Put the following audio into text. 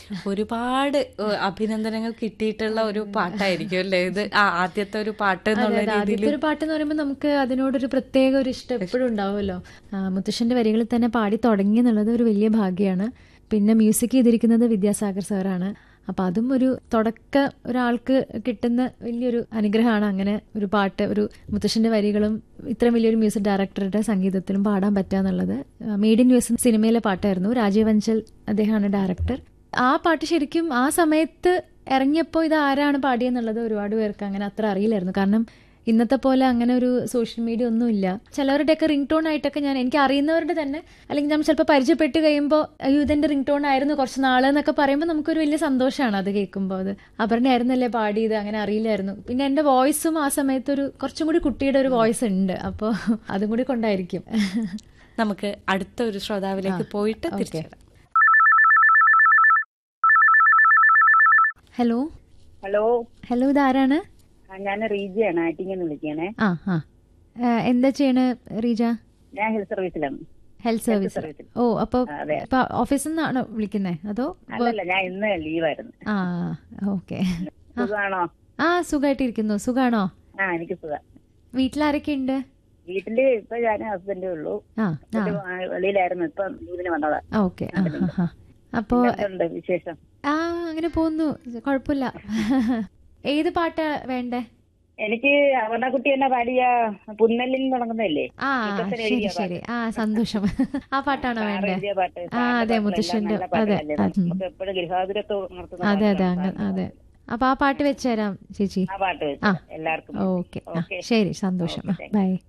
ഒരുപാട് ഏഹ്, അഭിനന്ദനങ്ങൾ കിട്ടിയിട്ടുള്ള ഒരു പാട്ടായിരിക്കും അല്ലേ ഇത് ആ, ആദ്യത്തെ ഒരു പാട്ട് എന്നുള്ള അതെ, രീതിയിൽ ആദ്യത്തെ ഒരു പാട്ട് എന്ന് പറയുമ്പോൾ നമുക്ക് അതിനോടൊരു പ്രത്യേക ഒരു ഇഷ്ടം എപ്പോഴും ഉണ്ടാവുമല്ലോ ആ, മുത്തശ്ശന്റെ വരികളിൽ തന്നെ പാടി തുടങ്ങി എന്നുള്ളത് ഒരു വലിയ ഭാഗ്യമാണ് പിന്നെ മ്യൂസിക് ചെയ്തിരിക്കുന്നത് വിദ്യാസാഗർ സാറാണ് അപ്പൊ അതും ഒരു തുടക്ക ഒരാൾക്ക് കിട്ടുന്ന വലിയൊരു അനുഗ്രഹമാണ് അങ്ങനെ ഒരു പാട്ട് ഒരു മുത്തശ്ശന്റെ വരികളും ഇത്രയും വലിയൊരു മ്യൂസിക് ഡയറക്ടറുടെ സംഗീതത്തിലും പാടാൻ പറ്റുക എന്നുള്ളത് മെയ്ഡ് ഇൻ യു എസ് സിനിമയിലെ പാട്ടായിരുന്നു രാജീവ് അഞ്ചൽ അദ്ദേഹമാണ് ഡയറക്ടർ ആ പാട്ട് ശരിക്കും ആ സമയത്ത് ഇറങ്ങിയപ്പോൾ ഇത് ആരാണ് പാടിയെന്നുള്ളത് ഒരുപാട് പേർക്ക് അങ്ങനെ അത്ര അറിയില്ലായിരുന്നു കാരണം ഇന്നത്തെ പോലെ അങ്ങനെ ഒരു സോഷ്യൽ മീഡിയ ഒന്നുമില്ല ചിലവരുടെയൊക്കെ റിംഗ് ടോൺ ആയിട്ടൊക്കെ ഞാൻ എനിക്ക് അറിയുന്നവരുടെ തന്നെ അല്ലെങ്കിൽ നമ്മൾ ചിലപ്പോൾ പരിചയപ്പെട്ട് കഴിയുമ്പോൾ അയ്യോ ഇതെന്റെ റിംഗ് ടോൺ ആയിരുന്നു കുറച്ച് നാള് എന്നൊക്കെ പറയുമ്പോൾ നമുക്കൊരു വലിയ സന്തോഷമാണ് അത് കേൾക്കുമ്പോൾ അത് അപർണയായിരുന്നല്ലേ പാടിയത് അങ്ങനെ അറിയില്ലായിരുന്നു പിന്നെ എന്റെ വോയിസും ആ സമയത്ത് ഒരു കുറച്ചും കൂടി കുട്ടിയുടെ ഒരു വോയിസ് ഉണ്ട് അപ്പോൾ അതും കൂടി കൊണ്ടായിരിക്കും നമുക്ക് അടുത്ത ഒരു ശ്രോതാവിലേക്ക് പോയിട്ട് തിരിച്ചു വരാം. ഹലോ ഹലോ ഹലോ ഇതാരാണ് ആ, ഞാൻ റീജയാണ് ആറ്റിങ്ങന്ന് വിളിക്കണേ ആ ആ ആ, എന്താ ചെയ്യണ റീജ ഞാൻ ഹെൽത്ത് സർവീസിലാണ് ഹെൽത്ത് സർവീസ് സർവീസിൽ. ഓ അപ്പൊ ആ, അതെ. ഇപ്പൊ ഓഫീസിൽ നിന്നാണോ വിളിക്കുന്നേ അതോ അല്ലല്ല ഞാൻ ഇന്ന് ലീവായിരുന്നു ആ ഓക്കെ സുഖമാണോ ആ സുഖമായിട്ടിരിക്കുന്നു സുഖാണോ ആ എനിക്ക് സുഖം വീട്ടിലാരൊക്കെ ഉണ്ട് വീട്ടില് ഇപ്പൊ ഞാൻ ഹസ്ബൻഡേ ഉള്ളൂ ആ ആ ഹസ്ബൻഡ് വെളിയിലായിരുന്നു ഇപ്പൊ ലീവിന് വന്നതാ ഓക്കെ ആ ആ, ആ അപ്പോ എന്തുണ്ട് വിശേഷം ആ അങ്ങനെ പോകുന്നു കുഴപ്പമില്ല ഏത് പാട്ടാ വേണ്ടേ എനിക്ക് അവർണക്കുട്ടി എന്നെ പാടിയ പുന്നലിൽ തുടങ്ങുന്നതല്ലേ ആ ഇതൊക്കെ ശരി എഴുതിയ ശരി ആ സന്തോഷം ആ പാട്ടാണോ സാറ് വേണ്ടേ എഴുതിയ പാട്ട് ആ സാറിന്റെ അതെ പാട്ടുകളെല്ലാം മുത്തശ്ശന്റെ നല്ല അതെ പാട്ടുകളല്ലേ? ഉം. നമുക്ക് എപ്പോഴും ഗൃഹാതുരത്ത് ഉണർത്തുന്ന അതെ അതെ പാട്ടുകളാണ് അങ്ങനെ സാറിന്റെ അതെ അപ്പൊ ആ പാട്ട് വെച്ചുതരാം ചേച്ചി ആ പാട്ട് വെച്ച് ആ. എല്ലാവർക്കും ഓക്കെ ആ ഓക്കെ. ശരി സന്തോഷം ഓക്കെ, താങ്ക് ബൈ